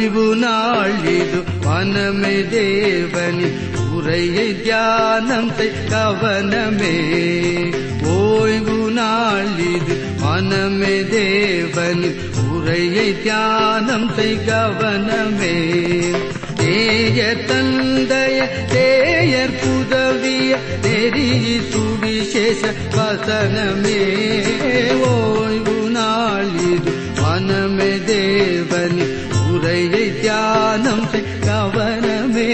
ஓய்வு நாள் இது மனமே தேவனின் உரையை தியானம் செய் கவனமே ஓய்வு நாள் இது மனமே தேவனின் உரையை தியானம் செய் கவனமே தேய தந்தைய தேயர் புதவிய நெறி சுவிசேஷ வசனமே ஓய்வு நாள் இது மனமே தேவனி உரையை தியானம் செய் கவனமே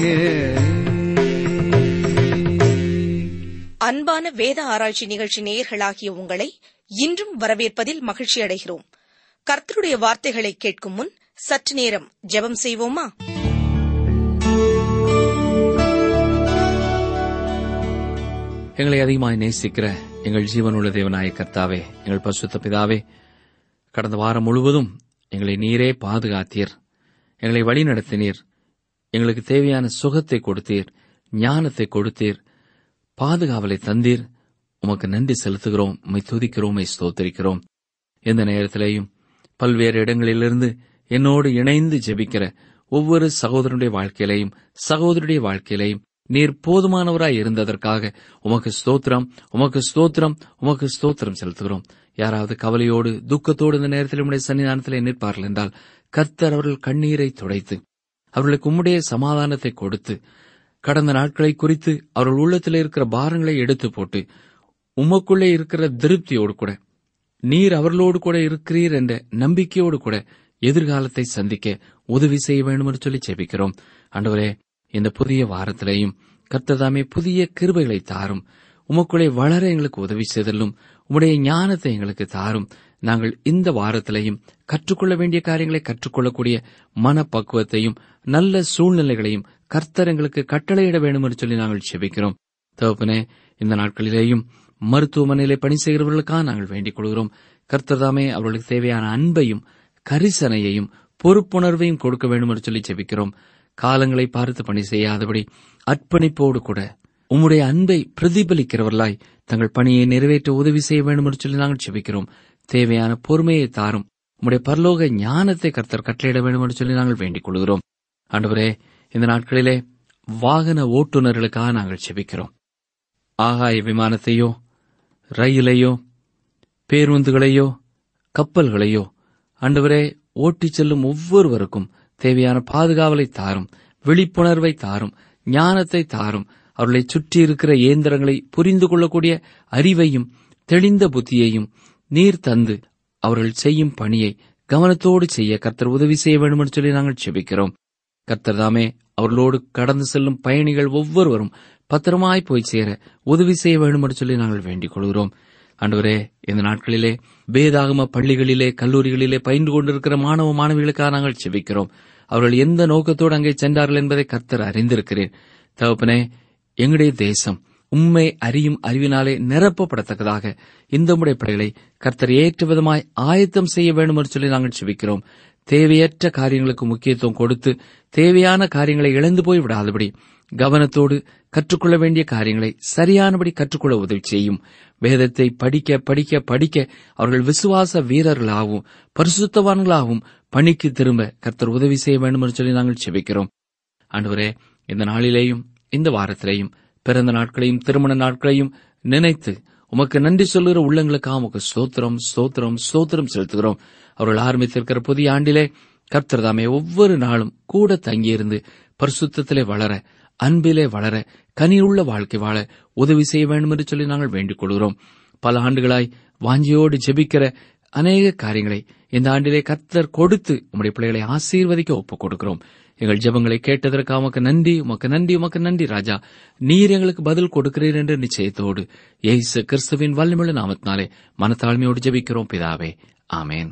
அன்பான வேத ஆராய்ச்சி நிகழ்ச்சி நேயர்களாகிய உங்களை இன்றும் வரவேற்பதில் மகிழ்ச்சி அடைகிறோம் கர்த்தருடைய வார்த்தைகளை கேட்கும் முன் சற்று நேரம் ஜெபம் செய்வோமா எங்களை அதிகமாய் நேசிக்கிற எங்கள் ஜீவனுள்ள தேவனாய கர்த்தாவே எங்கள் பசுத்த பிதாவே கடந்த வாரம் முழுவதும் எங்களை நீரே பாதுகாத்தீர் எங்களை வழிநடத்தினீர் எங்களுக்கு தேவையான சுகத்தை கொடுத்தீர் ஞானத்தை கொடுத்தீர் பாதுகாவலை தந்தீர் உமக்கு நன்றி செலுத்துகிறோம் உம்மை துதிக்கிறோம் உம்மை ஸ்தோத்தரிக்கிறோம் எந்த நேரத்திலேயும் பல்வேறு இடங்களிலிருந்து என்னோடு இணைந்து ஜெபிக்கிற ஒவ்வொரு சகோதரனுடைய வாழ்க்கையிலையும் சகோதரியுடைய வாழ்க்கையிலையும் நீர் போதுமானவராய் இருந்ததற்காக உமக்கு ஸ்தோத்திரம் உமக்கு ஸ்தோத்திரம் உமக்கு ஸ்தோத்திரம் செலுத்துகிறோம் யாராவது கவலையோடு துக்கத்தோடு இந்த நேரத்தில் உம்முடைய சன்னிதானத்திலே நிற்பார்கள் என்றால் கர்த்தர் அவர்கள் கண்ணீரை துடைத்து அவர்களுக்கு உம்முடைய சமாதானத்தை கொடுத்து கடந்த நாட்களை குறித்து அவர்கள் உள்ளத்தில் இருக்கிற பாரங்களை எடுத்து போட்டு உமக்குள்ளே இருக்கிற திருப்தியோடு கூட நீர் அவர்களோடு கூட இருக்கிறீர் என்ற நம்பிக்கையோடு கூட எதிர்காலத்தை சந்திக்க உதவி செய்ய வேண்டும் என்று சொல்லி ஜெபிக்கிறோம் ஆண்டவரே இந்த புதிய வாரத்திலேயும் கர்த்ததாமே புதிய கிருபைகளை தாரும் உமக்குள்ளே வளர எங்களுக்கு உதவி செய்தலும் உம்முடைய ஞானத்தை எங்களுக்கு தாரும் நாங்கள் இந்த வாரத்திலேயும் கற்றுக்கொள்ள வேண்டிய காரியங்களை கற்றுக்கொள்ளக்கூடிய மனப்பக்குவத்தையும் நல்ல சூழ்நிலைகளையும் கர்த்தர் எங்களுக்கு கட்டளையிட வேண்டும் என்று சொல்லி நாங்கள் செபிக்கிறோம் தகப்பனே இந்த நாட்களிலேயும் மருத்துவமனையிலே பணி செய்கிறவர்களுக்காக நாங்கள் வேண்டிக் கொள்கிறோம் கர்த்தர்தாமே அவர்களுக்கு தேவையான அன்பையும் கரிசனையையும் பொறுப்புணர்வையும் கொடுக்க வேண்டும் என்று சொல்லி ஜெபிக்கிறோம் காலங்களை பார்த்து பணி செய்யாதபடி அர்ப்பணிப்போடு கூட உம்முடைய அன்பை பிரதிபலிக்கிறவர்களாய் தங்கள் பணியை நிறைவேற்ற உதவி செய்ய வேண்டும் என்று சொல்லி நாங்கள் ஜெபிக்கிறோம் தேவையான பொறுமையை தாரும் உம்முடைய பரலோக ஞானத்தை கர்த்தர் கட்டளையிட வேண்டும் என்று சொல்லி நாங்கள் வேண்டிக் கொள்கிறோம் ஆண்டவரே இந்த நாட்களிலே வாகன ஓட்டுநர்களுக்காக நாங்கள் செபிக்கிறோம் ஆகாய விமானத்தையோ ரயிலையோ பேருந்துகளையோ கப்பல்களையோ ஆண்டவரே ஓட்டிச் செல்லும் ஒவ்வொருவருக்கும் தேவையான பாதுகாவலை தாரும் விழிப்புணர்வை தாரும் ஞானத்தை தாரும் அவர்களை சுற்றி இருக்கிற இயந்திரங்களை புரிந்து கொள்ளக்கூடிய அறிவையும் தெளிந்த புத்தியையும் நீர் தந்து அவர்கள் செய்யும் பணியை கவனத்தோடு செய்ய கர்த்தர் உதவி செய்ய வேண்டும் என்று சொல்லி நாங்கள் செபிக்கிறோம் கர்த்தர் தாமே அவர்களோடு கடந்து செல்லும் பயணிகள் ஒவ்வொருவரும் பத்திரமாய் போய் சேர உதவி செய்ய வேண்டும் என்று சொல்லி நாங்கள் வேண்டிக் கொள்கிறோம் ஆண்டவரே இந்த நாட்களிலே வேதாகம பள்ளிகளிலே கல்லூரிகளிலே பயின்று கொண்டிருக்கிற மாணவ மாணவிகளுக்காக நாங்கள் செபிக்கிறோம் அவர்கள் எந்த நோக்கத்தோடு அங்கே சென்றார்கள் என்பதை கர்த்தர் அறிந்திருக்கிறேன் தகப்பனே எங்களுடைய தேசம் உண்மை அறியும் அறிவினாலே நிரப்பப்படத்தக்கதாக இந்த முறை படைகளை கர்த்தர் ஏற்ற விதமாய் ஆயத்தம் செய்ய வேண்டும் என்று சொல்லி நாங்கள் செபிக்கிறோம் தேவையற்ற காரியங்களுக்கு முக்கியத்துவம் கொடுத்து தேவையான காரியங்களை இழந்து போய் விடாதபடி கவனத்தோடு கற்றுக்கொள்ள வேண்டிய காரியங்களை சரியானபடி கற்றுக்கொள்ள உதவி செய்யும் வேதத்தை படிக்க படிக்க படிக்க அவர்கள் விசுவாச வீரர்களாகவும் பரிசுத்தவான்களாகவும் பணிக்கு திரும்ப கர்த்தர் உதவி செய்ய வேண்டும் என்று சொல்லி நாங்கள் செபிக்கிறோம் ஆண்டவரே இந்த நாளிலேயும் இந்த வாரத்திலேயும் பிறந்த நாட்களையும் திருமண நாட்களையும் நினைத்து உமக்கு நன்றி சொல்லுகிற உள்ளங்களுக்காக உமக்கு ஸ்தோத்திரம் ஸ்தோத்திரம் ஸ்தோத்திரம் செலுத்துகிறோம் அவர்கள் ஆரம்பித்திருக்கிற புதிய ஆண்டிலே கர்த்தர் தாமே ஒவ்வொரு நாளும் கூட தங்கியிருந்து பரிசுத்தத்திலே வளர அன்பிலே வளர கனியுள்ள வாழ்க்கை வாழ உதவி செய்ய வேண்டும் என்று சொல்லி நாங்கள் வேண்டிக் கொள்கிறோம் பல ஆண்டுகளாய் வாஞ்சியோடு ஜெபிக்கிற அநேக காரியங்களை இந்த ஆண்டிலே கர்த்தர் கொடுத்து உம்முடைய பிள்ளைகளை ஆசீர்வதிக்க ஒப்புக் கொடுக்கிறோம் எங்கள் ஜெபங்களை கேட்டதற்கு உமக்கு நன்றி உமக்கு நன்றி உமக்கு நன்றி ராஜா நீர் எங்களுக்கு பதில் கொடுக்கிறீர் என்ற நிச்சயத்தோடு ஏசு கிறிஸ்துவின் வல்லமுள்ள நாமத்தினாலே மனத்தாழ்மையோடு ஜெபிக்கிறோம் பிதாவே ஆமேன்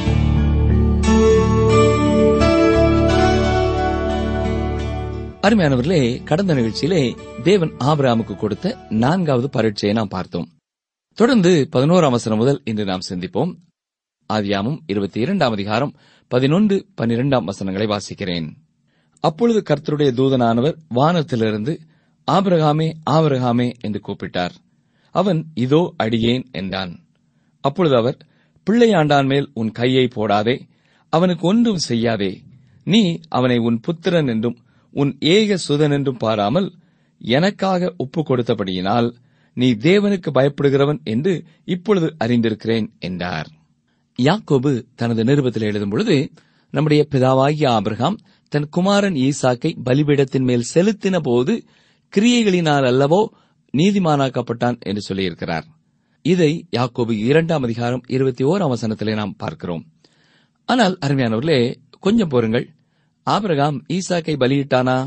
அருமையானவர்களே கடந்த நிகழ்ச்சியிலே தேவன் ஆபிரகாமுக்கு கொடுத்த நான்காவது பரீட்சையை நாம் பார்த்தோம் தொடர்ந்து பதினோராம் வசனம் முதல் இன்று நாம் சிந்திப்போம் ஆதியாமும் இருபத்தி இரண்டாம் அதிகாரம் பதினொன்று பன்னிரெண்டாம் வசனங்களை வாசிக்கிறேன் அப்பொழுது கர்த்தருடைய தூதனானவர் வானத்திலிருந்து ஆபிரகாமே ஆபிரகாமே என்று கூப்பிட்டார் அவன் இதோ அடியேன் என்றான் அப்பொழுது அவர் பிள்ளையாண்டான் மேல் உன் கையை போடாதே அவனுக்கு ஒன்றும் செய்யாதே நீ அவனை உன் புத்திரன் என்றும் உன் ஏக சுதன் என்றும் பாராமல் எனக்காக ஒப்பு கொடுத்தபடியினால் நீ தேவனுக்கு பயப்படுகிறவன் என்று இப்பொழுது அறிந்திருக்கிறேன் என்றார் யாக்கோபு தனது நிருபத்தில் எழுதும் பொழுது நம்முடைய பிதாவாகிய ஆபிரகாம் தன் குமாரன் ஈசாக்கை பலிபீடத்தின் மேல் செலுத்தின போது கிரியைகளினால் அல்லவோ நீதிமானாக்கப்பட்டான் என்று சொல்லியிருக்கிறார் இதை யாக்கோபு இரண்டாம் அதிகாரம் இருபத்தி ஓராம் வசனத்திலே நாம் பார்க்கிறோம் ஆனால் அருமையானவர்களே கொஞ்சம் பொறுங்கள் ஆபிரகாம் ஈசாக்கை பலியிட்டானா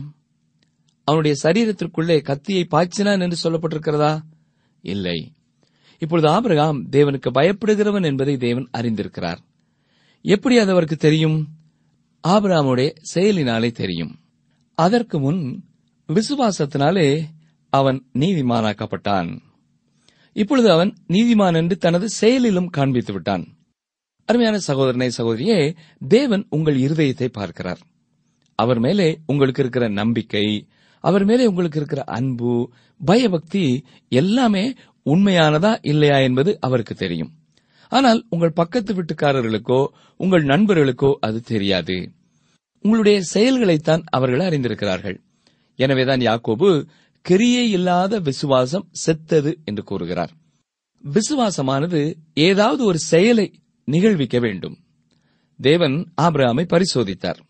அவனுடைய சரீரத்திற்குள்ளே கத்தியை பாய்ச்சினான் என்று சொல்லப்பட்டிருக்கிறதா இல்லை இப்பொழுது ஆபிரகாம் தேவனுக்கு பயப்படுகிறவன் என்பதை தேவன் அறிந்திருக்கிறார் எப்படி அது அவருக்கு தெரியும் ஆபிரகாமுடைய செயலினாலே தெரியும் அதற்கு முன் விசுவாசத்தினாலே அவன் நீதிமானாக்கப்பட்டான் இப்பொழுது அவன் நீதிமான் என்று தனது செயலிலும் காண்பித்து விட்டான் அருமையான சகோதரனை சகோதரியே தேவன் உங்கள் இருதயத்தை பார்க்கிறார் அவர் மேலே உங்களுக்கு இருக்கிற நம்பிக்கை அவர் மேலே உங்களுக்கு இருக்கிற அன்பு பயபக்தி எல்லாமே உண்மையானதா இல்லையா என்பது அவருக்கு தெரியும் ஆனால் உங்கள் பக்கத்து வீட்டுக்காரர்களுக்கோ உங்கள் நண்பர்களுக்கோ அது தெரியாது உங்களுடைய செயல்களைத்தான் அவர்கள் அறிந்திருக்கிறார்கள் எனவேதான் யாக்கோபு கிரியை இல்லாத விசுவாசம் செத்தது என்று கூறுகிறார் விசுவாசமானது ஏதாவது ஒரு செயலை நிகழ்விக்க வேண்டும் தேவன் ஆபிரகாமை பரிசோதித்தார்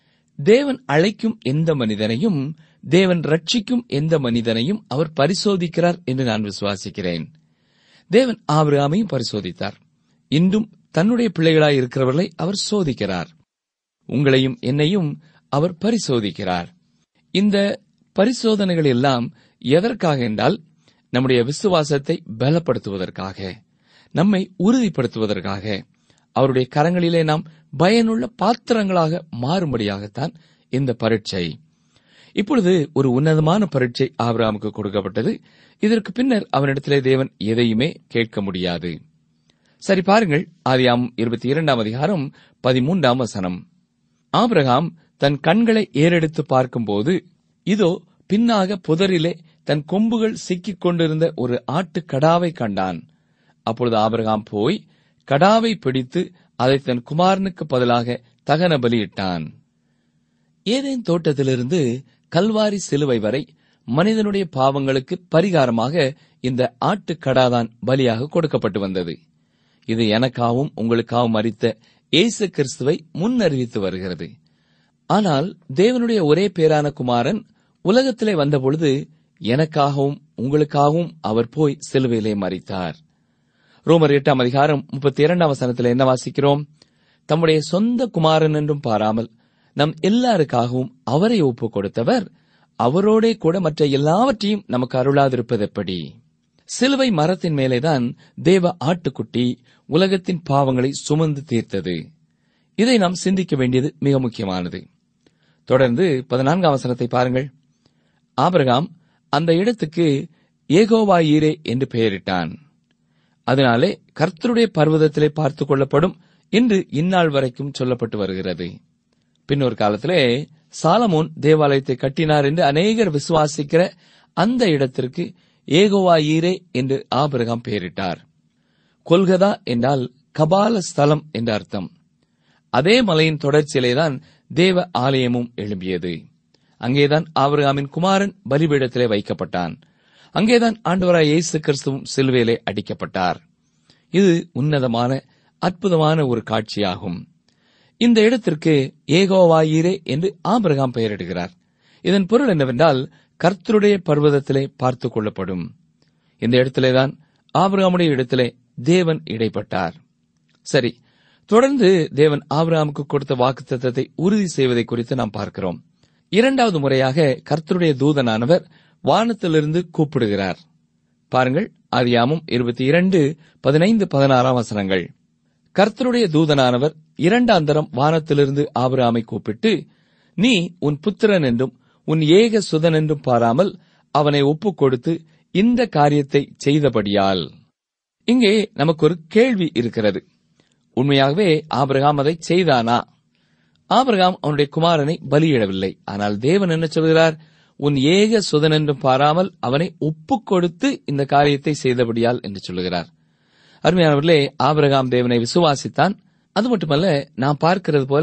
தேவன் அழைக்கும் எந்த மனிதனையும் தேவன் ரட்சிக்கும் எந்த மனிதனையும் அவர் பரிசோதிக்கிறார் என்று நான் விசுவாசிக்கிறேன் தேவன் ஆபிரகாமையும் பரிசோதித்தார் இன்றும் தன்னுடைய பிள்ளைகளாய் இருக்கிறவர்களை அவர் சோதிக்கிறார் உங்களையும் என்னையும் அவர் பரிசோதிக்கிறார் இந்த பரிசோதனைகள் எல்லாம் எதற்காக என்றால் நம்முடைய விசுவாசத்தை பலப்படுத்துவதற்காக நம்மை உறுதிப்படுத்துவதற்காக அவருடைய கரங்களிலே நாம் பயனுள்ள பாத்திரங்களாக மாறும்படியாகத்தான் இந்த பரீட்சை இப்பொழுது ஒரு உன்னதமான பரீட்சை ஆபிரகாமுக்கு கொடுக்கப்பட்டது இதற்கு பின்னர் அவனிடத்திலே தேவன் எதையுமே கேட்க முடியாது சரி பாருங்கள் ஆதியாம் இருபத்தி இரண்டாம் அதிகாரம் பதிமூன்றாம் வசனம் ஆபிரகாம் தன் கண்களை ஏறெடுத்து பார்க்கும்போது இதோ பின்னாக புதரிலே தன் கொம்புகள் சிக்கிக் கொண்டிருந்த ஒரு ஆட்டு கடாவை கண்டான் அப்பொழுது ஆபிரகாம் போய் கடாவை பிடித்து அதை தன் குமாரனுக்கு பதிலாக தகன பலியிட்டான் ஏதேன் தோட்டத்திலிருந்து கல்வாரி சிலுவை வரை மனிதனுடைய பாவங்களுக்கு பரிகாரமாக இந்த ஆட்டுக்கடாதான் பலியாக கொடுக்கப்பட்டு வந்தது இது எனக்காகவும் உங்களுக்காகவும் மறித்த இயேசு கிறிஸ்துவை முன்னறிவித்து வருகிறது ஆனால் தேவனுடைய ஒரே பேரான குமாரன் உலகத்திலே வந்தபொழுது எனக்காகவும் உங்களுக்காகவும் அவர் போய் சிலுவையிலே மறித்தார் ரோமர் எட்டாம் அதிகாரம் முப்பத்தி இரண்டாம் வசனத்தில் என்ன வாசிக்கிறோம் தம்முடைய சொந்த குமாரன் என்றும் பாராமல் நம் எல்லாருக்காகவும் அவரை ஒப்புக் கொடுத்தவர் அவரோடே கூட மற்ற எல்லாவற்றையும் நமக்கு அருளாதிருப்பது எப்படி சிலுவை மரத்தின் மேலேதான் தேவ ஆட்டுக்குட்டி உலகத்தின் பாவங்களை சுமந்து தீர்த்தது இதை நாம் சிந்திக்க வேண்டியது மிக முக்கியமானது தொடர்ந்து பதினான்காம் வசனத்தை பாருங்கள் ஆபிரகாம் அந்த இடத்துக்கு ஏகோவாயீரே என்று பெயரிட்டான் அதனாலே கர்த்தருடைய பர்வதத்திலே பார்த்துக் கொள்ளப்படும் என்று இந்நாள் வரைக்கும் சொல்லப்பட்டு வருகிறது பின்னொரு காலத்திலே சாலமோன் தேவாலயத்தை கட்டினார் என்று அநேகர் விசுவாசிக்கிற அந்த இடத்திற்கு ஏகோவாயீரே என்று ஆபிரகாம் பெயரிட்டார் கொல்கதா என்றால் கபால ஸ்தலம் என்ற அர்த்தம் அதே மலையின் தொடர்ச்சியிலேதான் தேவ ஆலயமும் எழும்பியது அங்கேதான் ஆபிரகாமின் குமாரன் பலிபீடத்திலே வைக்கப்பட்டான் அங்கேதான் ஆண்டவராய் இயேசு கிறிஸ்துவும் சிலுவையிலே அடிக்கப்பட்டார் இது உன்னதமான அற்புதமான ஒரு காட்சியாகும் இந்த இடத்திற்கு ஏகோவாயிரே என்று ஆபிரகாம் பெயரிடுகிறார் இதன் பொருள் என்னவென்றால் கர்த்தருடைய பர்வதத்திலே பார்த்துக் கொள்ளப்படும் இந்த இடத்திலேதான் ஆபிரகாமுடைய இடத்திலே தேவன் இடைப்பட்டார் சரி தொடர்ந்து தேவன் ஆபிரகாமுக்கு கொடுத்த வாக்குத்தத்தத்தை உறுதி செய்வதை குறித்து நாம் பார்க்கிறோம் இரண்டாவது முறையாக கர்த்தருடைய தூதனானவர் வானத்திலிருந்து கூப்பிடுகிறார் பாருங்கள் ஆதியாமும் இருபத்தி இரண்டு பதினைந்து பதினாறாம் வசனங்கள் கர்த்தருடைய தூதனானவர் இரண்டாந்தரம் வானத்திலிருந்து ஆபிரகாமை கூப்பிட்டு நீ உன் புத்திரன் என்றும் உன் ஏக சுதன் என்றும் பாராமல் அவனை ஒப்புக் கொடுத்து இந்த காரியத்தை செய்தபடியால் இங்கே நமக்கு ஒரு கேள்வி இருக்கிறது உண்மையாகவே ஆபிரகாம் அதை செய்தானா ஆபிரகாம் அவனுடைய குமாரனை பலியிடவில்லை ஆனால் தேவன் என்ன சொல்கிறார் உன் ஏக சுதன் என்றும் பாராமல் அவனை ஒப்புக் கொடுத்து இந்த காரியத்தை செய்தபடியால் என்று சொல்லுகிறார் அருமையானவர்களே ஆபிரகாம் தேவனை விசுவாசித்தான் அது மட்டுமல்ல நாம் பார்க்கிறது போல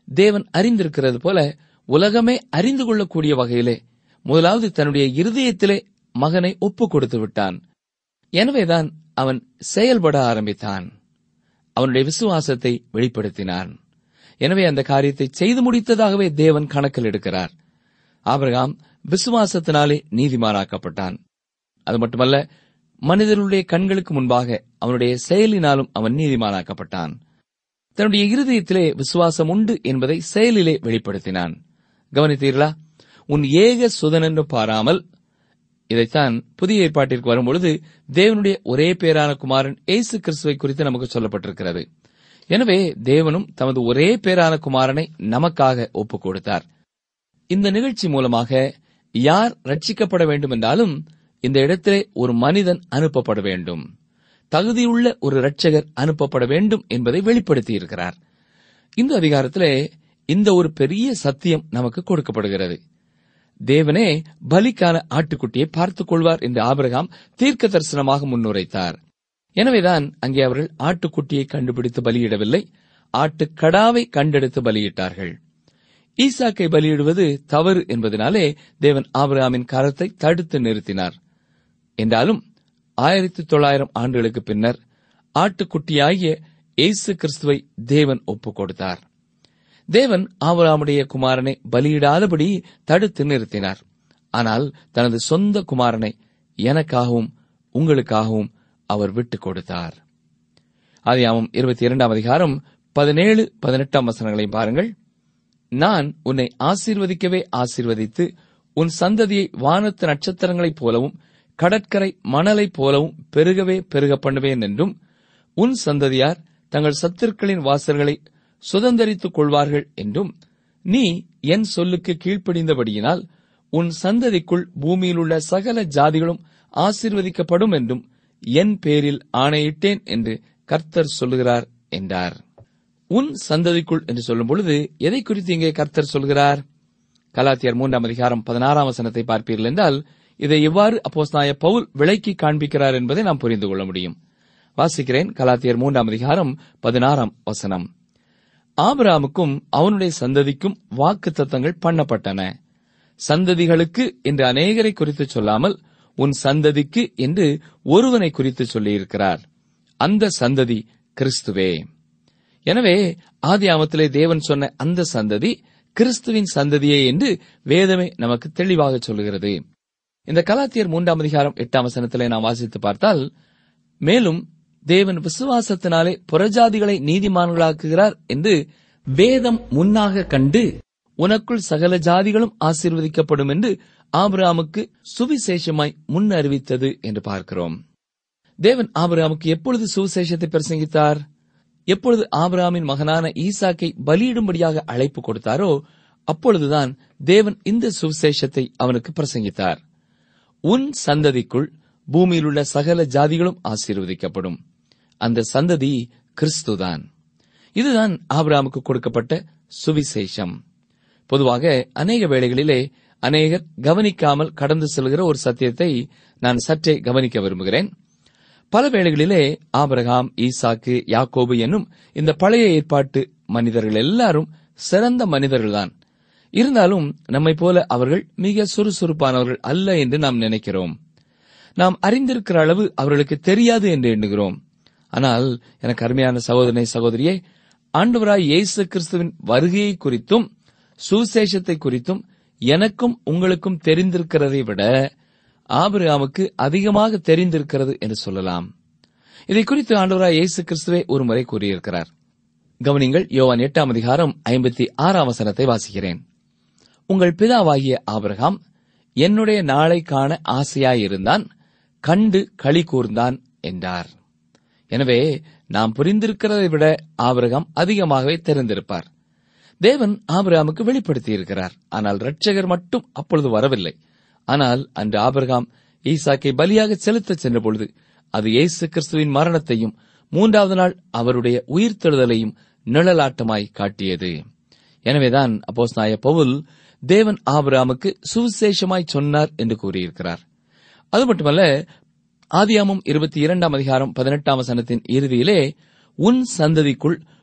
தேவன் அறிந்திருக்கிறது போல உலகமே அறிந்து கொள்ளக்கூடிய வகையிலே முதலாவது தன்னுடைய இருதயத்திலே மகனை ஒப்புக் கொடுத்து விட்டான் எனவேதான் அவன் செயல்பட ஆரம்பித்தான் அவனுடைய விசுவாசத்தை வெளிப்படுத்தினான் எனவே அந்த காரியத்தை செய்து முடித்ததாகவே தேவன் கணக்கில் எடுக்கிறார் ஆபிரகாம் விசுவாசத்தினாலே நீதிமானாக்கப்பட்டான் அது மட்டுமல்ல மனிதர்களுடைய கண்களுக்கு முன்பாக அவனுடைய செயலினாலும் அவன் நீதிமானாக்கப்பட்டான் தன்னுடைய இருதயத்திலே விசுவாசம் உண்டு என்பதை செயலிலே வெளிப்படுத்தினான் கவனித்தீர்களா உன் ஏக சுதனென்று பாராமல் இதைத்தான் புதிய ஏற்பாட்டிற்கு வரும்பொழுது தேவனுடைய ஒரே பேரான குமாரன் இயேசு கிறிஸ்துவை குறித்து நமக்கு சொல்லப்பட்டிருக்கிறது எனவே தேவனும் தமது ஒரே பேரான குமாரனை நமக்காக ஒப்புக் கொடுத்தார் இந்த நிகழ்ச்சி மூலமாக யார் ரட்சிக்கப்பட வேண்டும் என்றாலும் இந்த இடத்திலே ஒரு மனிதன் அனுப்பப்பட வேண்டும் தகுதியுள்ள ஒரு இரட்சகர் அனுப்பப்பட வேண்டும் என்பதை வெளிப்படுத்தி இருக்கிறார் இந்த அதிகாரத்திலே இந்த ஒரு பெரிய சத்தியம் நமக்கு கொடுக்கப்படுகிறது தேவனே பலிக்கான ஆட்டுக்குட்டியை பார்த்துக் கொள்வார் என்று ஆபிரகாம் தீர்க்க தரிசனமாக முன்னுரைத்தார் எனவேதான் அங்கே அவர்கள் ஆட்டுக்குட்டியை கண்டுபிடித்து பலியிடவில்லை ஆட்டுக்கடாவை கண்டெடுத்து பலியிட்டார்கள் ஈசாக்கை பலியிடுவது தவறு என்பதனாலே தேவன் ஆபிரகாமின் கரத்தை தடுத்து நிறுத்தினார் என்றாலும் ஆயிரத்தி தொள்ளாயிரம் ஆண்டுகளுக்கு பின்னர் ஆட்டுக்குட்டியாகிய இயேசு கிறிஸ்துவை தேவன் ஒப்புக் கொடுத்தார் தேவன் ஆபிரகாமுடைய குமாரனை பலியிடாதபடி தடுத்து நிறுத்தினார் ஆனால் தனது சொந்த குமாரனை எனக்காகவும் உங்களுக்காகவும் அவர் விட்டுக் கொடுத்தார் ஆதியாமம் இருபத்தி இரண்டாம் அதிகாரம் பதினேழு பதினெட்டாம் வசனங்களை பாருங்கள் நான் உன்னை ஆசீர்வதிக்கவே ஆசீர்வதித்து உன் சந்ததியை வானத்து நட்சத்திரங்களைப் போலவும் கடற்கரை மணலைப் போலவும் பெருகவே பெருக பண்ணுவேன் என்றும் உன் சந்ததியார் தங்கள் சத்துருக்களின் வாசல்களை சுதந்தரித்துக் கொள்வார்கள் என்றும் நீ என் சொல்லுக்கு கீழ்ப்படிந்தபடியினால் உன் சந்ததிக்குள் பூமியிலுள்ள சகல ஜாதிகளும் ஆசீர்வதிக்கப்படும் என்றும் என் பேரில் ஆணையிட்டேன் என்று கர்த்தர் சொல்லுகிறார் என்றார் உன் சந்ததிக்குள் என்று சொல்லும் பொழுது எதை குறித்து இங்கே கர்த்தர் சொல்கிறார் கலாத்தியர் மூன்றாம் அதிகாரம் பதினாறாம் வசனத்தை பார்ப்பீர்கள் என்றால் இதை எவ்வாறு அப்போஸ்தாய பவுல் விலைக்கு காண்பிக்கிறார் என்பதை நாம் புரிந்து கொள்ள முடியும் வாசிக்கிறேன் கலாத்தியர் மூன்றாம் அதிகாரம் பதினாறாம் வசனம் ஆபிராமுக்கும் அவனுடைய சந்ததிக்கும் வாக்கு தத்தங்கள் பண்ணப்பட்டன சந்ததிகளுக்கு என்று அநேகரை குறித்து சொல்லாமல் உன் சந்ததிக்கு என்று ஒருவனை குறித்து சொல்லியிருக்கிறார் அந்த சந்ததி கிறிஸ்துவே எனவே ஆதியாமத்திலே தேவன் சொன்ன அந்த சந்ததி கிறிஸ்துவின் சந்ததியே என்று வேதமே நமக்கு தெளிவாக சொல்லுகிறது இந்த கலாத்தியர் மூன்றாம் அதிகாரம் எட்டாம் வசனத்திலே நாம் வாசித்து பார்த்தால் மேலும் தேவன் விசுவாசத்தினாலே புறஜாதிகளை நீதிமான்களாக்குகிறார் என்று வேதம் முன்னாக கண்டு உனக்குள் சகல ஜாதிகளும் ஆசீர்வதிக்கப்படும் என்று ஆபிரகாமுக்கு சுவிசேஷமாய் முன் அறிவித்தது என்று பார்க்கிறோம் தேவன் ஆபிரகாமுக்கு எப்பொழுது சுவிசேஷத்தை பிரசங்கித்தார் எப்பொழுது ஆபிரகாமின் மகனான ஈசாக்கை பலியிடும்படியாக அழைப்பு கொடுத்தாரோ அப்பொழுதுதான் தேவன் இந்த சுவிசேஷத்தை அவனுக்கு பிரசங்கித்தார் உன் சந்ததிக்குள் பூமியில் உள்ள சகல ஜாதிகளும் ஆசீர்வதிக்கப்படும் அந்த சந்ததி கிறிஸ்துதான் இதுதான் ஆபிரகாமுக்கு கொடுக்கப்பட்ட சுவிசேஷம் பொதுவாக அநேக வேளைகளிலே அநேகர் கவனிக்காமல் கடந்து செல்கிற ஒரு சத்தியத்தை நான் சற்றே கவனிக்க விரும்புகிறேன் பல வேளைகளிலே ஆபிரகாம் ஈசாக்கு யாக்கோபு என்னும் இந்த பழைய ஏற்பாட்டு மனிதர்கள் எல்லாரும் சிறந்த மனிதர்கள்தான் இருந்தாலும் நம்மை போல அவர்கள் மிக சுறுசுறுப்பானவர்கள் அல்ல என்று நாம் நினைக்கிறோம் நாம் அறிந்திருக்கிற அளவு அவர்களுக்கு தெரியாது என்று எண்ணுகிறோம் ஆனால் எனக்கு அருமையான சகோதரனை சகோதரியே ஆண்டவராய் இயேசு கிறிஸ்துவின் வருகையை குறித்தும் சுவிசேஷத்தை குறித்தும் எனக்கும் உங்களுக்கும் தெரிந்திருக்கிறதை விட ஆபிரகாமுக்கு அதிகமாக தெரிந்திருக்கிறது என்று சொல்லலாம் இதை குறித்து ஆண்டவராய் இயேசு கிறிஸ்துவே ஒரு முறை கூறியிருக்கிறார் கவனிங்கள் யோவான் எட்டாம் அதிகாரம் ஐம்பத்தி ஆறாம் வசனத்தை வாசிக்கிறேன் உங்கள் பிதாவாகிய ஆபிரகாம் என்னுடைய நாளை காண ஆசையாயிருந்தான் கண்டு களி கூர்ந்தான் என்றார் எனவே நாம் புரிந்திருக்கிறதை விட ஆபிரகாம் அதிகமாகவே தெரிந்திருப்பார் தேவன் ஆபிரகாமுக்கு வெளிப்படுத்தியிருக்கிறார் ஆனால் இரட்சகர் மட்டும் அப்பொழுது வரவில்லை ஆனால் அன்று ஆபிரகாம் ஈசாக்கை பலியாக செலுத்தச் சென்ற பொழுது அது இயேசு கிறிஸ்துவின் மரணத்தையும் மூன்றாவது நாள் அவருடைய உயிர்த்தெழுதலையும் நிழலாட்டமாய் காட்டியது எனவேதான் அப்போஸ் நாய பவுல் தேவன் ஆபிரகாமுக்கு சுவிசேஷமாய் சொன்னார் என்று கூறியிருக்கிறார் அது மட்டுமல்ல ஆதியாமம் இருபத்தி இரண்டாம் அதிகாரம் பதினெட்டாம் வசனத்தின் இறுதியிலே உன் சந்ததிக்குள்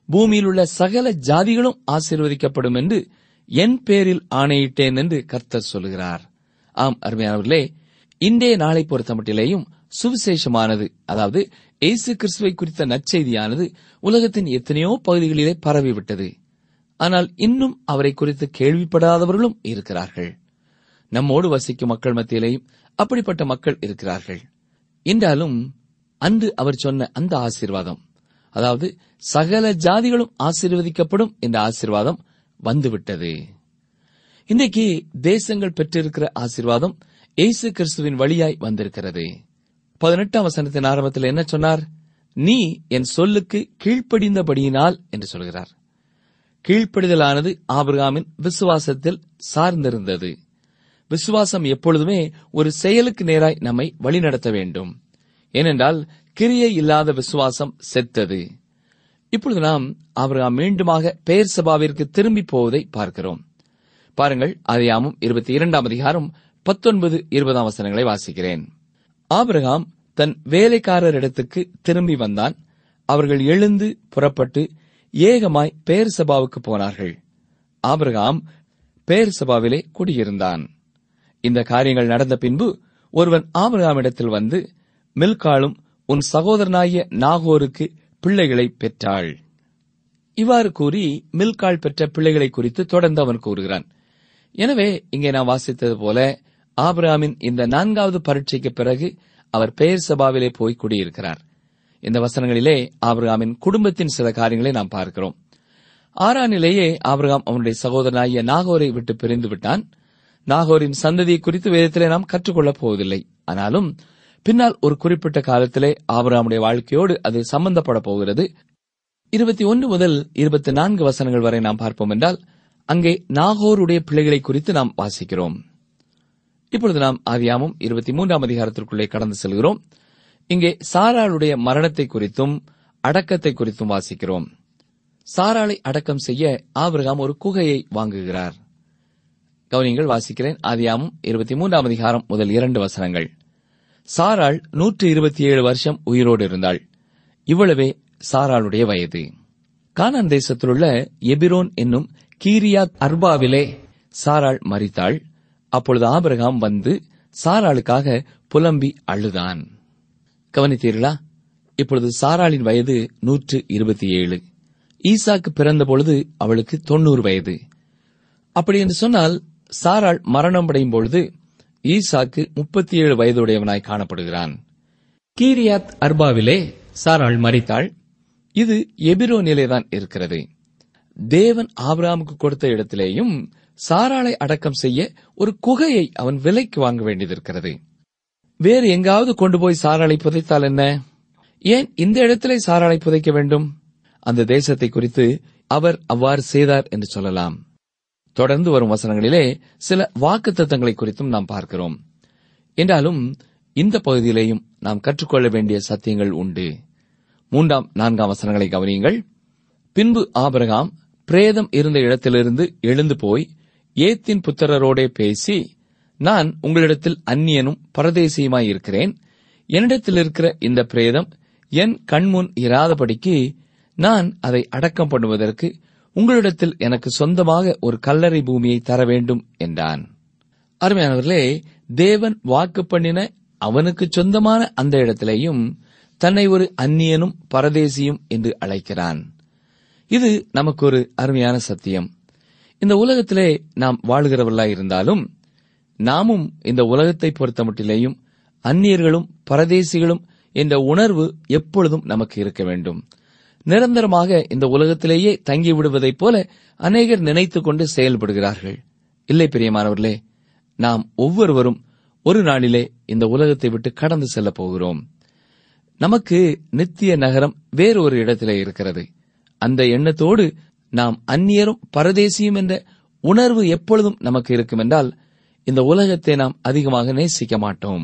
பூமியில் உள்ள சகல ஜாதிகளும் ஆசீர்வதிக்கப்படும் என்று என் பேரில் ஆணையிட்டேன் என்று கர்த்தர் சொல்கிறார் ஆம் அருமையானவர்களே இன்றைய நாளை பொறுத்தமட்டிலேயும் சுவிசேஷமானது அதாவது இயேசு கிறிஸ்துவை குறித்த நற்செய்தியானது உலகத்தின் எத்தனையோ பகுதிகளிலே பரவிவிட்டது ஆனால் இன்னும் அவரை குறித்து கேள்விப்படாதவர்களும் இருக்கிறார்கள் நம்மோடு வசிக்கும் மக்கள் மத்தியிலேயும் அப்படிப்பட்ட மக்கள் இருக்கிறார்கள் என்றாலும் அன்று அவர் சொன்ன அந்த ஆசீர்வாதம் அதாவது சகல ஜாதிகளும் ஆசீர்வதிக்கப்படும் என்ற ஆசீர்வாதம் வந்துவிட்டது இன்றைக்கு தேசங்கள் பெற்றிருக்கிற ஆசீர்வாதம் இயேசு கிறிஸ்துவின் வழியாய் வந்திருக்கிறது பதினெட்டாம் வசனத்தின் ஆரம்பத்தில் என்ன சொன்னார் நீ என் சொல்லுக்கு கீழ்ப்படிந்தபடியினால் என்று சொல்கிறார் கீழ்ப்படிதலானது ஆபிரகாமின் விசுவாசத்தில் சார்ந்திருந்தது விசுவாசம் எப்பொழுதுமே ஒரு செயலுக்கு நேராய் நம்மை வழிநடத்த வேண்டும் ஏனென்றால் கிரியை இல்லாத விசுவாசம் செத்தது இப்பொழுது நாம் ஆபிரகாம் மீண்டுமாக பெயர் சபாவிற்கு திரும்பி போவதை பார்க்கிறோம் பாருங்கள் அதியாமும் இருபத்தி இரண்டாம் அதிகாரம் பத்தொன்பது இருபதாம் வசனங்களை வாசிக்கிறேன் ஆபிரகாம் தன் வேலைக்காரரிடத்துக்கு திரும்பி வந்தான் அவர்கள் எழுந்து புறப்பட்டு ஏகமாய் பெயர் சபாவுக்கு போனார்கள் ஆபிரகாம் பெயர் சபாவிலே குடியிருந்தான் இந்த காரியங்கள் நடந்த பின்பு ஒருவன் ஆபிரகாமிடத்தில் வந்து மில்காலும் உன் சகோதரனாகிய நாகோருக்கு பிள்ளைகளை பெற்றாள் இவ்வாறு கூறி மில்கால் பெற்ற பிள்ளைகளை குறித்து தொடர்ந்து அவன் கூறுகிறான் எனவே இங்கே நாம் வாசித்தது போல ஆபிரகாமின் இந்த நான்காவது பரீட்சைக்கு பிறகு அவர் பெயர் சபாவிலே போய் குடியிருக்கிறார் இந்த வசனங்களிலே ஆபிரகாமின் குடும்பத்தின் சில காரியங்களை நாம் பார்க்கிறோம் ஆறானிலேயே ஆபிரகாம் அவனுடைய சகோதரனாகிய நாகோரை விட்டு பிரிந்து விட்டான் நாகோரின் சந்ததியை குறித்து வேதத்திலே நாம் கற்றுக்கொள்ளப் போவதில்லை ஆனாலும் பின்னால் ஒரு குறிப்பிட்ட காலத்திலே ஆபிரகாமுடைய வாழ்க்கையோடு அது சம்பந்தப்பட போகிறது இருபத்தி ஒன்று முதல் இருபத்தி நான்கு வசனங்கள் வரை நாம் பார்ப்போம் என்றால் அங்கே நாகோருடைய பிள்ளைகளை குறித்து நாம் வாசிக்கிறோம் இப்பொழுது நாம் ஆதியாமும் இருபத்தி மூன்றாம் அதிகாரத்திற்குள்ளே கடந்து செல்கிறோம் இங்கே சாராளுடைய மரணத்தை குறித்தும் அடக்கத்தை குறித்தும் வாசிக்கிறோம் சாராளை அடக்கம் செய்ய ஆபிரகாம் ஒரு குகையை வாங்குகிறார் கவனியங்கள் வாசிக்கிறேன் ஆதியாமும் இருபத்தி மூன்றாம் அதிகாரம் முதல் இரண்டு வசனங்கள் சாராள் நூற்று இருபத்தி ஏழு வருஷம் உயிரோடு இருந்தாள் இவ்வளவே சாராளுடைய வயது கானான் தேசத்திலுள்ள எபிரோன் என்னும் கீரியாத் அர்பாவிலே சாராள் மரித்தாள் அப்பொழுது ஆபிரகாம் வந்து சாராளுக்காக புலம்பி அழுதான் கவனித்தீர்களா இப்பொழுது சாராளின் வயது நூற்று இருபத்தி ஏழு ஈசாக்கு பிறந்த பொழுது அவளுக்கு தொண்ணூறு வயது அப்படி என்று சொன்னால் சாராள் மரணம் அடையும் பொழுது ஈசாக்கு முப்பத்தி ஏழு வயதுடையவனாய் காணப்படுகிறான் கீரியாத் அர்பாவிலே சாராள் மறித்தாள் இது எபிரோனிலேதான் இருக்கிறது தேவன் ஆபிரகாமுக்கு கொடுத்த இடத்திலேயும் சாராளை அடக்கம் செய்ய ஒரு குகையை அவன் விலைக்கு வாங்க வேண்டியதிருக்கிறது வேறு எங்காவது கொண்டு போய் சாராளை புதைத்தால் என்ன ஏன் இந்த இடத்திலே சாராளை புதைக்க வேண்டும் அந்த தேசத்தை குறித்து அவர் அவ்வாறு செய்தார் என்று சொல்லலாம் தொடர்ந்து வரும் வசனங்களிலே சில வாக்குத்தத்தங்களை குறித்தும் நாம் பார்க்கிறோம் என்றாலும் இந்த பகுதியிலேயும் நாம் கற்றுக்கொள்ள வேண்டிய சத்தியங்கள் உண்டு மூன்றாம் நான்காம் வசனங்களை கவனியுங்கள் பின்பு ஆபிரகாம் பிரேதம் இருந்த இடத்திலிருந்து எழுந்து போய் ஏத்தின் புத்திரரோடே பேசி நான் உங்களிடத்தில் அந்நியனும் பரதேசியுமாய் இருக்கிறேன் என்னிடத்தில் இருக்கிற இந்த பிரேதம் என் கண்முன் இராதபடிக்கு நான் அதை அடக்கம் பண்ணுவதற்கு உங்களிடத்தில் எனக்கு சொந்தமாக ஒரு கல்லறை பூமியை தர வேண்டும் என்றான் அருமையானவர்களே தேவன் வாக்கு பண்ணின அவனுக்கு சொந்தமான அந்த இடத்திலேயும் தன்னை ஒரு அந்நியனும் பரதேசியும் என்று அழைக்கிறான் இது நமக்கு ஒரு அருமையான சத்தியம் இந்த உலகத்திலே நாம் வாழ்கிறவர்களாய் இருந்தாலும் நாமும் இந்த உலகத்தை பொறுத்தமட்டிலேயும் அந்நியர்களும் பரதேசிகளும் என்ற உணர்வு எப்பொழுதும் நமக்கு இருக்க வேண்டும் நிரந்தரமாக இந்த உலகத்திலேயே தங்கிவிடுவதைப் போல அநேகர் நினைத்துக் கொண்டு செயல்படுகிறார்கள் இல்லை பிரியமானவர்களே நாம் ஒவ்வொருவரும் ஒரு நாளிலே இந்த உலகத்தை விட்டு கடந்து செல்லப் போகிறோம் நமக்கு நித்திய நகரம் வேறு ஒரு இடத்திலே இருக்கிறது அந்த எண்ணத்தோடு நாம் அந்நியரும் பரதேசியும் என்ற உணர்வு எப்பொழுதும் நமக்கு இருக்கும் என்றால் இந்த உலகத்தை நாம் அதிகமாக நேசிக்க மாட்டோம்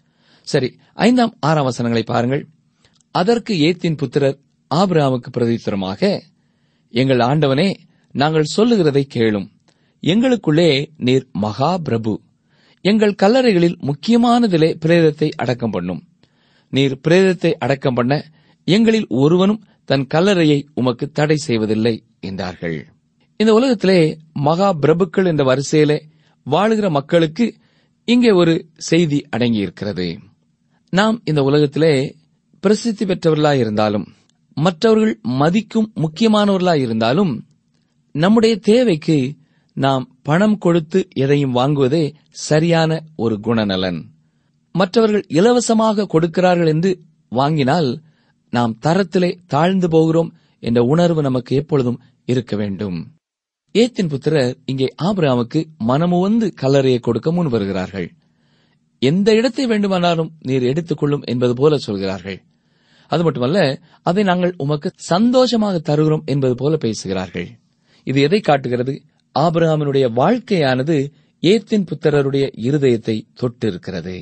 சரி ஐந்தாம் ஆறாம் வசனங்களை பாருங்கள் அதற்கு ஏத்தின் புத்திரர் ஆபிரகாமுக்கு பிரதித்திரமாக எங்கள் ஆண்டவனே நாங்கள் சொல்லுகிறதை கேளும் எங்களுக்குள்ளே நீர் மகா பிரபு எங்கள் கல்லறைகளில் முக்கியமானதிலே பிரேதத்தை அடக்கம் பண்ணும் நீர் பிரேதத்தை அடக்கம் பண்ண எங்களில் ஒருவனும் தன் கல்லறையை உமக்கு தடை செய்வதில்லை என்றார்கள் இந்த உலகத்திலே மகா பிரபுக்கள் என்ற வரிசையிலே வாழுகிற மக்களுக்கு இங்கே ஒரு செய்தி அடங்கியிருக்கிறது நாம் இந்த உலகத்திலே பிரசித்தி பெற்றவர்களாய் இருந்தாலும் மற்றவர்கள் மதிக்கும் முக்கியமானவர்களாய் இருந்தாலும் நம்முடைய தேவைக்கு நாம் பணம் கொடுத்து எதையும் வாங்குவதே சரியான ஒரு குணநலன் மற்றவர்கள் இலவசமாக கொடுக்கிறார்கள் என்று வாங்கினால் நாம் தரத்திலே தாழ்ந்து போகிறோம் என்ற உணர்வு நமக்கு எப்பொழுதும் இருக்க வேண்டும் ஏத்தின் புத்திரர் இங்கே ஆபிரகாமுக்கு மனமுவந்து கல்லறையை கொடுக்க முன் வருகிறார்கள் எந்த இடத்தை வேண்டுமானாலும் நீர் எடுத்துக்கொள்ளும் என்பது போல சொல்கிறார்கள் அது மட்டுமல்ல அதை நாங்கள் உமக்கு சந்தோஷமாக தருகிறோம் என்பது போல பேசுகிறார்கள் இது எதை காட்டுகிறது ஆபிரகாமினுடைய வாழ்க்கையானது ஏத்தின் புத்திரருடைய இருதயத்தை தொட்டிருக்கிறது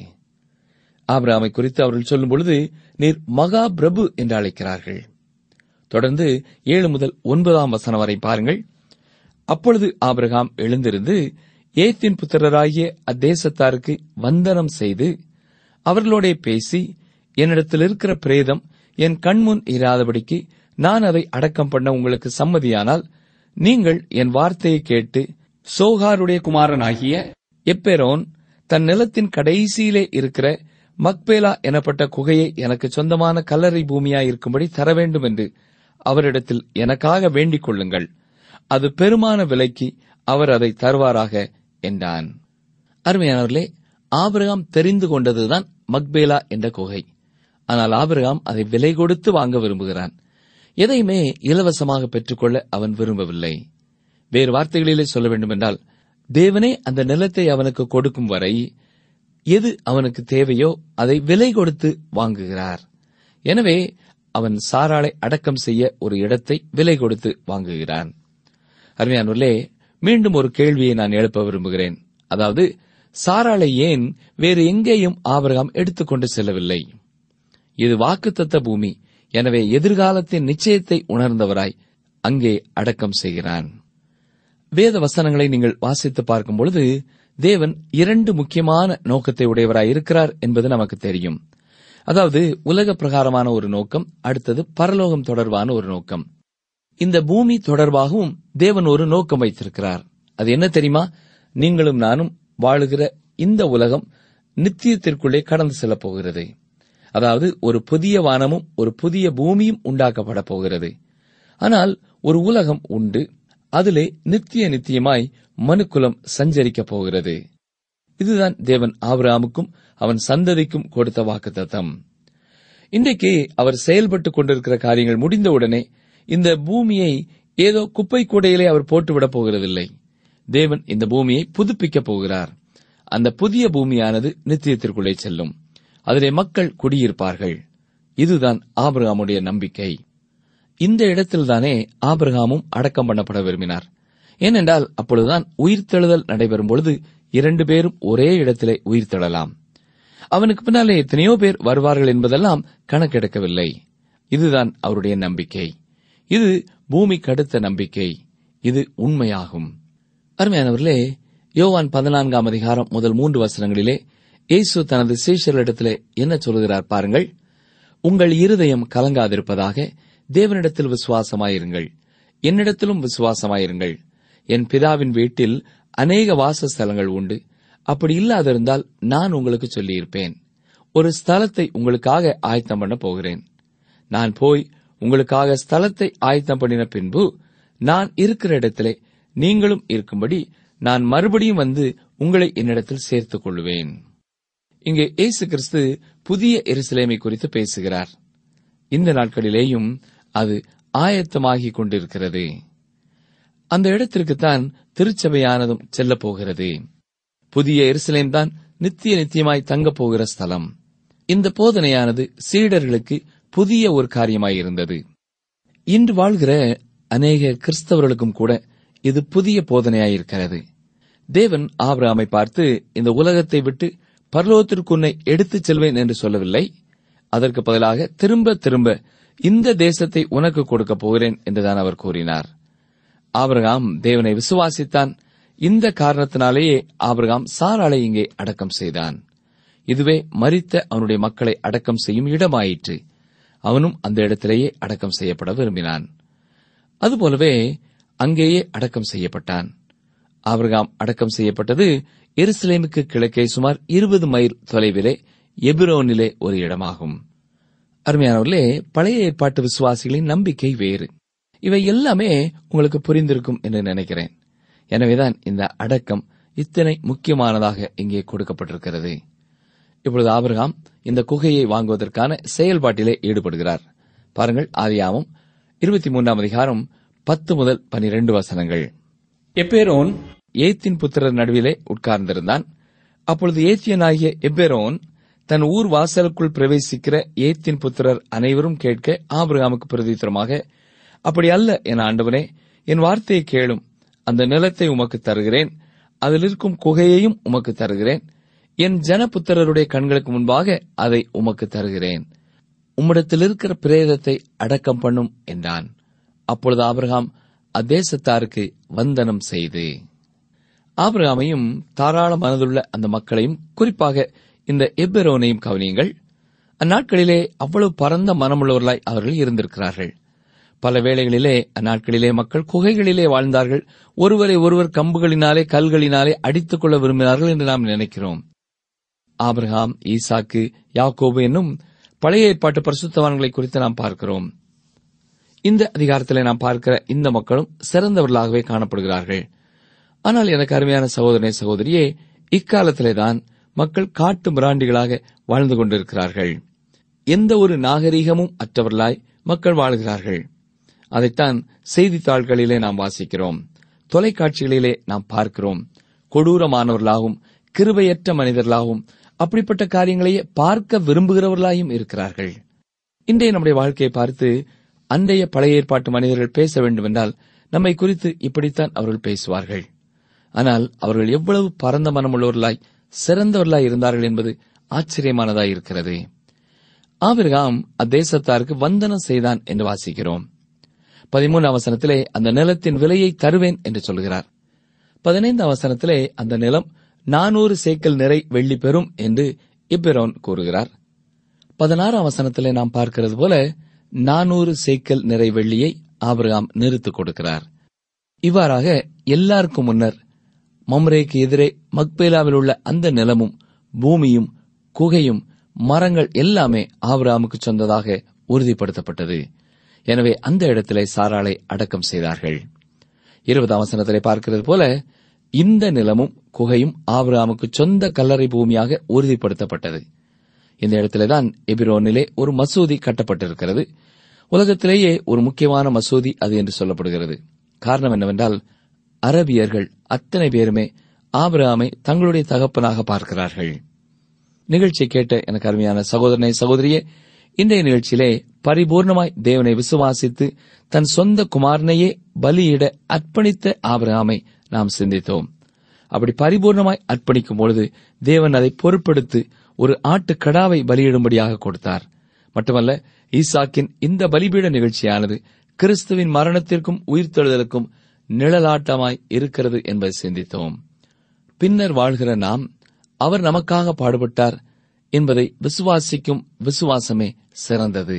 ஆபிரகாமை குறித்து அவர்கள் சொல்லும் பொழுது நீர் மகா பிரபு என்று அழைக்கிறார்கள் தொடர்ந்து ஏழு முதல் ஒன்பதாம் வசனம் வரை பாருங்கள் அப்பொழுது ஆபிரகாம் எழுந்திருந்து ஏத்தின் புத்திரராகிய அத்தேசத்தாருக்கு வந்தனம் செய்து அவர்களோடே பேசி என்னிடத்தில் இருக்கிற பிரேதம் என் கண்முன் இராதபடிக்கு நான் அதை அடக்கம் பண்ண உங்களுக்கு சம்மதியானால் நீங்கள் என் வார்த்தையை கேட்டு சோகாருடைய குமாரனாகிய எப்பெரோன் தன் நிலத்தின் கடைசியிலே இருக்கிற மக்பேலா எனப்பட்ட குகையை எனக்கு சொந்தமான கல்லறை பூமியாயிருக்கும்படி தர வேண்டும் என்று அவரிடத்தில் எனக்காக வேண்டிக் கொள்ளுங்கள் அது பெருமான விலைக்கு அவர் அதை தருவாராக என்றான் அருமையானவர்களே ஆபிரகாம் தெரிந்து கொண்டதுதான் மக்பேலா என்ற குகை ஆனால் ஆபிரகாம் அதை விலை கொடுத்து வாங்க விரும்புகிறான் எதையுமே இலவசமாக பெற்றுக்கொள்ள அவன் விரும்பவில்லை வேறு வார்த்தைகளிலே சொல்ல வேண்டுமென்றால் தேவனே அந்த நிலத்தை அவனுக்கு கொடுக்கும் வரை எது அவனுக்கு தேவையோ அதை விலை கொடுத்து வாங்குகிறார் எனவே அவன் சாராளை அடக்கம் செய்ய ஒரு இடத்தை விலை கொடுத்து வாங்குகிறான் அருமையானவர்களே மீண்டும் ஒரு கேள்வியை நான் எழுப்ப விரும்புகிறேன் அதாவது சாராளை ஏன் வேறு எங்கேயும் ஆபிரகாம் எடுத்துக்கொண்டு செல்லவில்லை இது வாக்குத்தத்த பூமி எனவே எதிர்காலத்தின் நிச்சயத்தை உணர்ந்தவராய் அங்கே அடக்கம் செய்கிறான் வேத வசனங்களை நீங்கள் வாசித்து பார்க்கும் பொழுது தேவன் இரண்டு முக்கியமான நோக்கத்தை உடையவராய் இருக்கிறார் என்பது நமக்கு தெரியும் அதாவது உலக பிரகாரமான ஒரு நோக்கம் அடுத்தது பரலோகம் தொடர்பான ஒரு நோக்கம் இந்த பூமி தொடர்பாகவும் தேவன் ஒரு நோக்கம் வைத்திருக்கிறார் அது என்ன தெரியுமா நீங்களும் நானும் வாழுகிற இந்த உலகம் நித்தியத்திற்குள்ளே கடந்து செல்லப் போகிறது அதாவது ஒரு புதிய வானமும் ஒரு புதிய பூமியும் உண்டாக்கப்பட போகிறது ஆனால் ஒரு உலகம் உண்டு அதிலே நித்திய நித்தியமாய் மனுக்குலம் சஞ்சரிக்கப் போகிறது இதுதான் தேவன் ஆபிரகாமுக்கும் அவன் சந்ததிக்கும் கொடுத்த வாக்குத்தத்தம் இன்றைக்கு அவர் செயல்பட்டுக் கொண்டிருக்கிற காரியங்கள் முடிந்தவுடனே இந்த பூமியை ஏதோ குப்பை கூடையிலே அவர் போட்டுவிடப் போகிறதில்லை தேவன் இந்த பூமியை புதுப்பிக்கப் போகிறார் அந்த புதிய பூமியானது நித்தியத்திற்குள்ளே செல்லும் அதிலே மக்கள் குடியிருப்பார்கள் இதுதான் ஆபிரகாமுடைய நம்பிக்கை இந்த இடத்தில்தானே ஆபிரகாமும் அடக்கம் பண்ணப்பட விரும்பினார் ஏனென்றால் அப்பொழுதுதான் உயிர்த்தெழுதல் நடைபெறும் பொழுது இரண்டு பேரும் ஒரே இடத்திலே உயிர்த்தெழலாம் அவனுக்கு பின்னாலே எத்தனையோ பேர் வருவார்கள் என்பதெல்லாம் கணக்கெடுக்கவில்லை இதுதான் அவருடைய நம்பிக்கை இது பூமிக்கு அடுத்த நம்பிக்கை இது உண்மையாகும் அருமையானவர்களே யோவான் பதினான்காம் அதிகாரம் முதல் மூன்று வசனங்களிலே இயேசு தனது சீஷர்களிடத்திலே என்ன சொல்கிறார் பாருங்கள் உங்கள் இருதயம் கலங்காதிருப்பதாக தேவனிடத்தில் விசுவாசமாயிருங்கள் என்னிடத்திலும் விசுவாசமாயிருங்கள் என் பிதாவின் வீட்டில் அநேக வாசஸ்தலங்கள் உண்டு அப்படி இல்லாதிருந்தால் நான் உங்களுக்கு சொல்லியிருப்பேன் ஒரு ஸ்தலத்தை உங்களுக்காக ஆயத்தம் பண்ண போகிறேன் நான் போய் உங்களுக்காக ஸ்தலத்தை ஆயத்தம் பண்ணின பின்பு நான் இருக்கிற இடத்திலே நீங்களும் இருக்கும்படி நான் மறுபடியும் வந்து உங்களை என்னிடத்தில் சேர்த்துக் கொள்வேன் இங்கே இயேசு கிறிஸ்து புதிய எருசலேமை குறித்து பேசுகிறார் இந்த நாட்களிலேயும் அது ஆயத்தமாகிக் கொண்டிருக்கிறது அந்த இடத்திற்குத்தான் திருச்சபையானதும் செல்லப் போகிறது புதிய எருசலேம் தான் நித்திய நித்தியமாய் தங்கப் போகிற ஸ்தலம் இந்த போதனையானது சீடர்களுக்கு புதிய ஒரு காரியமாயிருந்தது இன்று வாழ்கிற அநேக கிறிஸ்தவர்களுக்கும் கூட இது புதிய போதனையாயிருக்கிறது தேவன் ஆபிரகாமை பார்த்து இந்த உலகத்தை விட்டு பரலோகத்திற்கு உன்னை எடுத்துச் செல்வேன் என்று சொல்லவில்லை அதற்கு பதிலாக திரும்ப திரும்ப இந்த தேசத்தை உனக்கு கொடுக்கப் போகிறேன் என்றுதான் அவர் கூறினார் ஆபிரகாம் தேவனை விசுவாசித்தான் இந்த காரணத்தினாலேயே ஆபிரகாம் சாராளை இங்கே அடக்கம் செய்தான் இதுவே மரித்த அவனுடைய மக்களை அடக்கம் செய்யும் இடமாயிற்று அவனும் அந்த இடத்திலேயே அடக்கம் செய்யப்பட விரும்பினான் அதுபோலவே அங்கேயே அடக்கம் செய்யப்பட்டான் ஆபிரகாம் அடக்கம் செய்யப்பட்டது எருசலேமுக்கு கிழக்கே சுமார் இருபது மைல் தொலைவிலே எபிரோனிலே ஒரு இடமாகும் அருமையானவர்களே பழைய ஏற்பாட்டு விசுவாசிகளின் நம்பிக்கை வேறு இவை எல்லாமே உங்களுக்கு புரிந்திருக்கும் என்று நினைக்கிறேன் எனவேதான் இந்த அடக்கம் இத்தனை முக்கியமானதாக இங்கே கொடுக்கப்பட்டிருக்கிறது இப்பொழுது ஆபிரகாம் இந்த குகையை வாங்குவதற்கான செயல்பாட்டிலே ஈடுபடுகிறார் பாருங்கள் ஆதியாமம் இருபத்தி மூன்றாம் அதிகாரம் பத்து முதல் பனிரெண்டு வசனங்கள் எப்பேரோன் ஏத்தின் புத்திரர் நடுவிலே உட்கார்ந்திருந்தான் அப்பொழுது ஏத்தியனாகிய எப்பேரோன் தன் ஊர் வாசலுக்குள் பிரவேசிக்கிற ஏத்தின் புத்திரர் அனைவரும் கேட்க ஆபிரகாமுக்கு பிரதித்திரமாக அப்படி அல்ல என் ஆண்டவனே என் வார்த்தையை கேளும் அந்த நிலத்தை உமக்கு தருகிறேன் அதில் இருக்கும் குகையையும் உமக்கு தருகிறேன் என் ஜனபுத்திரருடைய கண்களுக்கு முன்பாக அதை உமக்கு தருகிறேன் உம்மிடத்தில் இருக்கிற பிரேதத்தை அடக்கம் பண்ணும் என்றான் அப்பொழுது ஆபிரகாம் அத்தேசத்தாருக்கு வந்தனம் செய்து ஆபிரகாமையும் தாராள மனதுள்ள அந்த மக்களையும் குறிப்பாக இந்த எப்பெரோனையும் கவனியுங்கள் அந்நாட்களிலே அவ்வளவு பரந்த மனமுள்ளவர்களாய் அவர்கள் இருந்திருக்கிறார்கள் பல வேளைகளிலே அந்நாட்களிலே மக்கள் குகைகளிலே வாழ்ந்தார்கள் ஒருவரை ஒருவர் கம்புகளினாலே கல்களினாலே அடித்துக் கொள்ள விரும்பினார்கள் என்று நாம் நினைக்கிறோம் ஆபிரகாம் ஈசாக்கு யாக்கோபு என்னும் பழைய ஏற்பாட்டு பரிசுத்தவான்களை குறித்து நாம் பார்க்கிறோம் இந்த அதிகாரத்திலே நாம் பார்க்கிற இந்த மக்களும் சிறந்தவர்களாகவே காணப்படுகிறார்கள் ஆனால் எனக்கு அருமையான சகோதரனை சகோதரியே இக்காலத்திலேதான் மக்கள் காட்டு மிராண்டிகளாக வாழ்ந்து கொண்டிருக்கிறார்கள் எந்த ஒரு நாகரீகமும் அற்றவர்களாய் மக்கள் வாழ்கிறார்கள் அதைத்தான் செய்தித்தாள்களிலே நாம் வாசிக்கிறோம் தொலைக்காட்சிகளிலே நாம் பார்க்கிறோம் கொடூரமானவர்களாகவும் கிருபையற்ற மனிதர்களாகவும் அப்படிப்பட்ட காரியங்களையே பார்க்க விரும்புகிறவர்களாயும் இருக்கிறார்கள் இன்றைய நம்முடைய வாழ்க்கையை பார்த்து அன்றைய பழைய ஏற்பாட்டு மனிதர்கள் பேச வேண்டுமென்றால் நம்மை குறித்து இப்படித்தான் அவர்கள் பேசுவார்கள் ஆனால் அவர்கள் எவ்வளவு பரந்த மனமுள்ளவர்களாய் சிறந்தவர்களாய் இருந்தார்கள் என்பது ஆச்சரியமானதாய் இருக்கிறது ஆபிரகாம் அத்தேசத்தாருக்கு வந்தனம் செய்தான் என்று வாசிக்கிறோம் பதிமூணு அவசரத்திலே அந்த நிலத்தின் விலையை தருவேன் என்று சொல்கிறார் பதினைந்து அவசரத்திலே அந்த நிலம் நானூறு சேக்கல் நிறை வெள்ளி பெறும் என்று இப்பிரோன் கூறுகிறார் பதினாறாம் வசனத்திலே நாம் பார்க்கிறது போல நானூறு சேக்கல் நிறை வெள்ளியை ஆபிரகாம் நிறுத்துக் கொடுக்கிறார் இவ்வாறாக எல்லாருக்கும் முன்னர் மம்ரேக்கு எதிரே மக்பேலாவில் உள்ள அந்த நிலமும் பூமியும் குகையும் மரங்கள் எல்லாமே ஆபிரகாமுக்கு சொந்ததாக உறுதிப்படுத்தப்பட்டது எனவே அந்த இடத்திலே சாராளை அடக்கம் செய்தார்கள் இருபது அவசரத்திலே பார்க்கிறது போல இந்த நிலமும் குகையும் ஆபிரகாமுக்கு சொந்த கல்லறை பூமியாக உறுதிப்படுத்தப்பட்டது இந்த இடத்திலேதான் எபிரோனிலே ஒரு மசூதி கட்டப்பட்டிருக்கிறது உலகத்திலேயே ஒரு முக்கியமான மசூதி அது என்று சொல்லப்படுகிறது காரணம் என்னவென்றால் அரபியர்கள் அத்தனை பேருமே ஆபிரகாமை தங்களுடைய தகப்பனாக பார்க்கிறார்கள் நிகழ்ச்சியை கேட்ட எனக்கு அருமையான சகோதரனை சகோதரியே இன்றைய நிகழ்ச்சியிலே பரிபூர்ணமாய் தேவனை விசுவாசித்து தன் சொந்த குமாரனையே பலியிட அர்ப்பணித்த ஆபிரகாமை நாம் சிந்தித்தோம் அப்படி பரிபூர்ணமாய் அர்ப்பணிக்கும் பொழுது தேவன் அதை பொறுப்படுத்து ஒரு ஆட்டு கடாவை பலியிடும்படியாக கொடுத்தார் மட்டுமல்ல ஈசாக்கின் இந்த பலிபீட நிகழ்ச்சியானது கிறிஸ்துவின் மரணத்திற்கும் உயிர்த்தெழுதலுக்கும் நிழலாட்டமாய் இருக்கிறது என்பதை சிந்தித்தோம் பின்னர் வாழ்கிற நாம் அவர் நமக்காக பாடுபட்டார் என்பதை விசுவாசிக்கும் விசுவாசமே சிறந்தது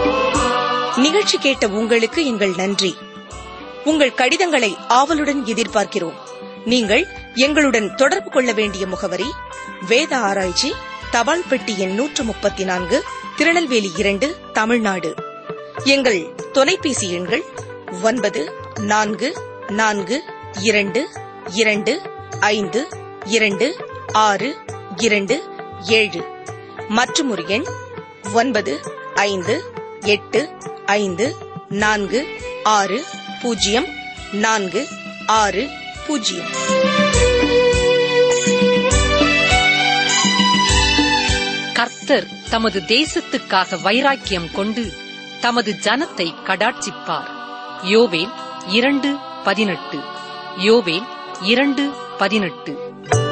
நிகழ்ச்சி கேட்ட உங்களுக்கு எங்கள் நன்றி உங்கள் கடிதங்களை ஆவலுடன் எதிர்பார்க்கிறோம் நீங்கள் எங்களுடன் தொடர்பு கொள்ள வேண்டிய முகவரி வேத ஆராய்ச்சி தபால் பெட்டி எண் நூற்று முப்பத்தி நான்கு திருநெல்வேலி இரண்டு தமிழ்நாடு எங்கள் தொலைபேசி எண்கள் ஒன்பது நான்கு நான்கு இரண்டு இரண்டு ஐந்து இரண்டு ஆறு இரண்டு ஏழு மற்றும் ஒரு எண் ஒன்பது ஐந்து எட்டு ஐந்து நான்கு ஆறு பூஜ்ஜியம் நான்கு ஆறு பூஜ்ஜியம் கர்த்தர் தமது தேசத்துக்காக வைராக்கியம் கொண்டு தமது ஜனத்தை கடாட்சிப்பார் யோவேல் இரண்டு பதினெட்டு யோவேல் இரண்டு பதினெட்டு